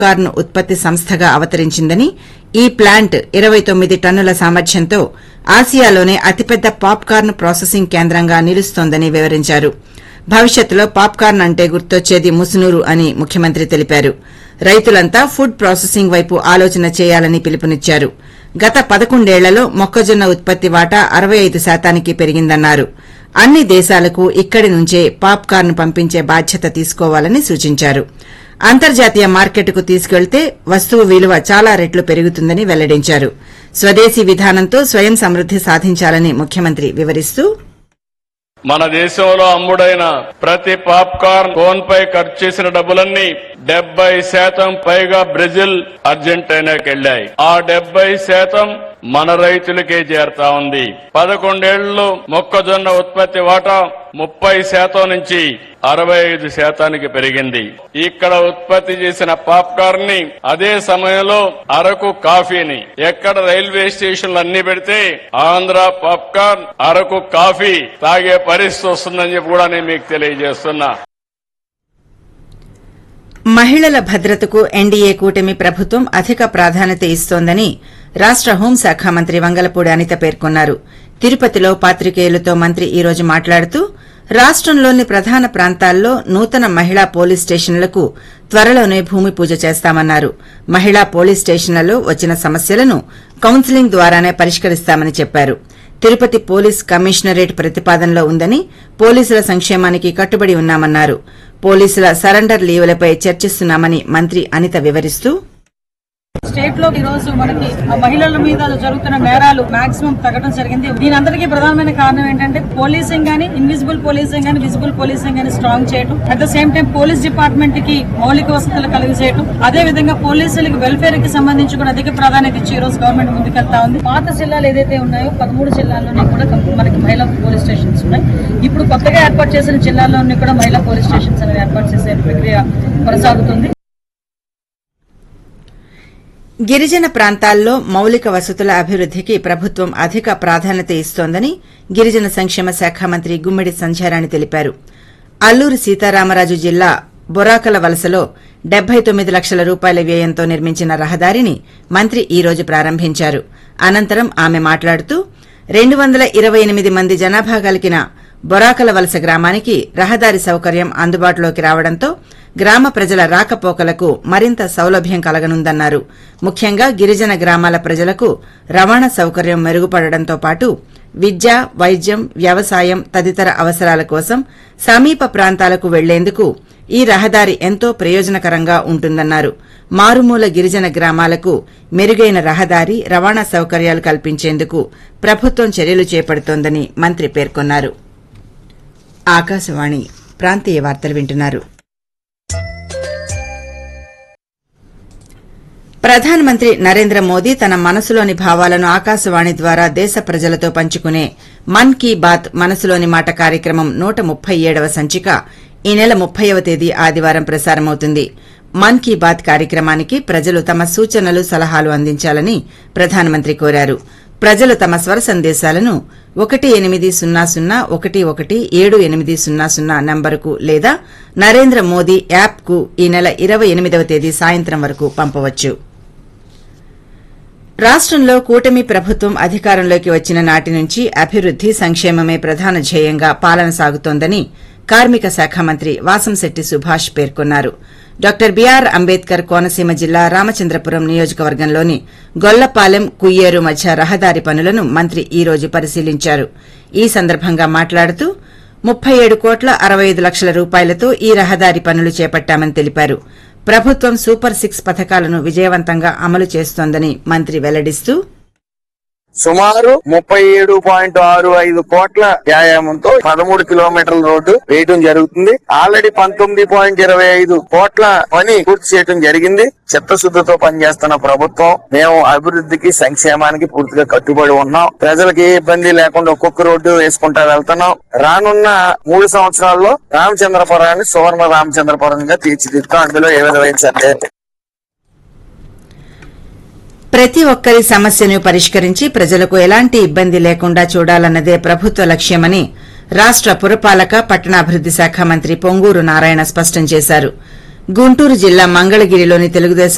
Corn ఉత్పత్తి సంస్థగా అవతరించిందని ఈ ప్లాంట్ ఇరవై తొమ్మిది టన్నుల సామర్థ్యంతో ఆసియాలోనే అతిపెద్ద పాప్కార్న్ ప్రాసెసింగ్ కేంద్రంగా నిలుస్తోందని వివరించారు భవిష్యత్తులో పాప్కార్న్ అంటే గుర్తొచ్చేది ముసునూరు అని ముఖ్యమంత్రి తెలిపారు రైతులంతా ఫుడ్ ప్రాసెసింగ్ వైపు ఆలోచన చేయాలని పిలుపునిచ్చారు గత పదకొండేళ్లలో మొక్కజొన్న ఉత్పత్తి వాటా అరవై ఐదు శాతానికి పెరిగిందన్నారు అన్ని దేశాలకు ఇక్కడి నుంచే పాప్కార్న్ పంపించే బాధ్యత తీసుకోవాలని సూచించారు అంతర్జాతీయ మార్కెట్కు తీసుకెళ్తే వస్తువు విలువ చాలా రెట్లు పెరుగుతుందని వెల్లడించారు స్వదేశీ విధానంతో స్వయం సమృద్ది సాధించాలని ముఖ్యమంత్రి వివరిస్తూ మన దేశంలో అమ్ముడైన ప్రతి పాప్కార్న్ కోన్ పై ఖర్చు చేసిన డబ్బులన్నీ డెబ్బై శాతం పైగా బ్రెజిల్ అర్జెంటీనాకి వెళ్లాయి ఆ డెబ్బై శాతం మన రైతులకే చేరుతా ఉంది పదకొండేళ్లలో మొక్కజొన్న ఉత్పత్తి వాటా ముప్పై శాతం నుంచి అరవై ఐదు శాతానికి పెరిగింది ఇక్కడ ఉత్పత్తి చేసిన పాప్కార్న్ ని అదే సమయంలో అరకు కాఫీని ఎక్కడ రైల్వే స్టేషన్లు అన్ని పెడితే ఆంధ్ర పాప్కార్న్ అరకు కాఫీ తాగే పరిస్థితి వస్తుందని చెప్పి కూడా నేను మీకు తెలియజేస్తున్నా మహిళల భద్రతకు ఎన్డీఏ కూటమి ప్రభుత్వం అధిక ప్రాధాన్యత ఇస్తోందని రాష్ట హోంశాఖ మంత్రి వంగలపూడి అనిత పేర్కొన్నారు తిరుపతిలో పాత్రికేయులతో మంత్రి ఈ రోజు మాట్లాడుతూ రాష్టంలోని ప్రధాన ప్రాంతాల్లో నూతన మహిళా పోలీస్ స్టేషన్లకు త్వరలోనే భూమి పూజ చేస్తామన్నారు మహిళా పోలీస్ స్టేషన్లలో వచ్చిన సమస్యలను కౌన్సిలింగ్ ద్వారానే పరిష్కరిస్తామని చెప్పారు తిరుపతి పోలీస్ కమిషనరేట్ ప్రతిపాదనలో ఉందని పోలీసుల సంక్షేమానికి కట్టుబడి ఉన్నామన్నారు పోలీసుల సరెండర్ లీవులపై చర్చిస్తున్నామని మంత్రి అనిత వివరిస్తూ స్టేట్ లో ఈ రోజు మనకి ఆ మహిళల మీద జరుగుతున్న నేరాలు మాక్సిమం తగ్గడం జరిగింది దీని అందరికీ ప్రధానమైన కారణం ఏంటంటే పోలీసింగ్ గానీ ఇన్విజిబుల్ పోలీసింగ్ గానీ విజిబుల్ పోలీసింగ్ గానీ స్ట్రాంగ్ చేయడం at the same time police department కి మౌలిక వసతులు కలిగి చేయడం అదే విధంగా పోలీసులకి వెల్ఫేర్ కి సంబంధించి కూడా అధిక ప్రాధాన్యత ఇచ్చి ఈ రోజు గవర్నమెంట్ ముందుకెళ్తా ఉంది పాత జిల్లాలు ఏదైతే ఉన్నాయో పదమూడు జిల్లాల్లోనే కూడా కం- మనకి మహిళా పోలీస్ స్టేషన్స్ ఉన్నాయి ఇప్పుడు కొత్తగా ఏర్పాటు చేసిన జిల్లాల్లోని కూడా మహిళా పోలీస్ స్టేషన్స్ అనేవి ఏర్పాటు చేసే ప్రక్రియ కొనసాగుతుంది గిరిజన ప్రాంతాల్లో మౌలిక వసతుల అభివృద్దికి ప్రభుత్వం అధిక ప్రాధాన్యత ఇస్తోందని గిరిజన సంక్షేమ శాఖ మంత్రి గుమ్మిడి సంధ్యారాణి తెలిపారు అల్లూరు సీతారామరాజు జిల్లా బొరాకల వలసలో డెబ్బై తొమ్మిది లక్షల రూపాయల వ్యయంతో నిర్మించిన రహదారిని మంత్రి ఈ రోజు ప్రారంభించారు అనంతరం ఆమె మాట్లాడుతూ రెండు వందల ఇరవై ఎనిమిది మంది జనాభా కలిగిన బొరాకల వలస గ్రామానికి రహదారి సౌకర్యం అందుబాటులోకి రావడంతో గ్రామ ప్రజల రాకపోకలకు మరింత సౌలభ్యం కలగనుందన్నారు ముఖ్యంగా గిరిజన గ్రామాల ప్రజలకు రవాణా సౌకర్యం మెరుగుపడడంతో పాటు విద్య వైద్యం వ్యవసాయం తదితర అవసరాల కోసం సమీప ప్రాంతాలకు వెళ్లేందుకు ఈ రహదారి ఎంతో ప్రయోజనకరంగా ఉంటుందన్నారు మారుమూల గిరిజన గ్రామాలకు మెరుగైన రహదారి రవాణా సౌకర్యాలు కల్పించేందుకు ప్రభుత్వం చర్యలు చేపడుతోందని మంత్రి పేర్కొన్నారు ఆకాశవాణి ప్రాంతీయ వార్తలు వింటున్నారు ప్రధానమంత్రి నరేంద్ర మోదీ తన మనసులోని భావాలను ఆకాశవాణి ద్వారా దేశ ప్రజలతో పంచుకునే మన్ కీ బాత్ మనసులోని మాట కార్యక్రమం నూట ముప్పై ఏడవ సంచిక ఈ నెల ముప్పైవ తేదీ ఆదివారం ప్రసారమవుతుంది మన్ కీ బాత్ కార్యక్రమానికి ప్రజలు తమ సూచనలు సలహాలు అందించాలని ప్రధానమంత్రి కోరారు ప్రజలు తమ స్వర సందేశాలను ఒకటి ఎనిమిది సున్నా సున్నా ఒకటి ఒకటి ఏడు ఎనిమిది సున్నా సున్నా నంబరుకు లేదా నరేంద్ర మోదీ యాప్కు ఈ నెల ఇరవై ఎనిమిదవ తేదీ సాయంత్రం వరకు పంపవచ్చు రాష్టంలో కూటమి ప్రభుత్వం అధికారంలోకి వచ్చిన నాటి నుంచి అభివృద్ది సంక్షేమమే ప్రధాన ధ్యేయంగా పాలన సాగుతోందని కార్మిక శాఖ మంత్రి వాసంశెట్టి సుభాష్ పేర్కొన్నారు డాక్టర్ బీఆర్ అంబేద్కర్ కోనసీమ జిల్లా రామచంద్రపురం నియోజకవర్గంలోని గొల్లపాలెం కుయ్యేరు మధ్య రహదారి పనులను మంత్రి ఈ రోజు పరిశీలించారు ఈ సందర్భంగా మాట్లాడుతూ ముప్పై ఏడు కోట్ల అరవై ఐదు లక్షల రూపాయలతో ఈ రహదారి పనులు చేపట్టామని తెలిపారు ప్రభుత్వం సూపర్ సిక్స్ పథకాలను విజయవంతంగా అమలు చేస్తోందని మంత్రి వెల్లడిస్తూ సుమారు ముప్పై ఏడు పాయింట్ ఆరు ఐదు కోట్ల వ్యాయామంతో పదమూడు కిలోమీటర్ల రోడ్డు వేయడం జరుగుతుంది ఆల్రెడీ పంతొమ్మిది పాయింట్ ఇరవై ఐదు కోట్ల పని పూర్తి చేయడం జరిగింది చిత్తశుద్ధితో పనిచేస్తున్న ప్రభుత్వం మేము అభివృద్ధికి సంక్షేమానికి పూర్తిగా కట్టుబడి ఉన్నాం ప్రజలకు ఏ ఇబ్బంది లేకుండా ఒక్కొక్క రోడ్డు వేసుకుంటా వెళ్తున్నాం రానున్న మూడు సంవత్సరాల్లో రామచంద్రపురాన్ని సువర్ణ రామచంద్రపురంగా తీర్చిదిద్దాం అందులో ఏ విధమైన సందేహం లేదు. ప్రతి ఒక్కరి సమస్యను పరిష్కరించి ప్రజలకు ఎలాంటి ఇబ్బంది లేకుండా చూడాలన్నదే ప్రభుత్వ లక్ష్యమని రాష్ట పురపాలక పట్టణాభివృద్ది శాఖ మంత్రి పొంగూరు నారాయణ స్పష్టం చేశారు గుంటూరు జిల్లా మంగళగిరిలోని తెలుగుదేశం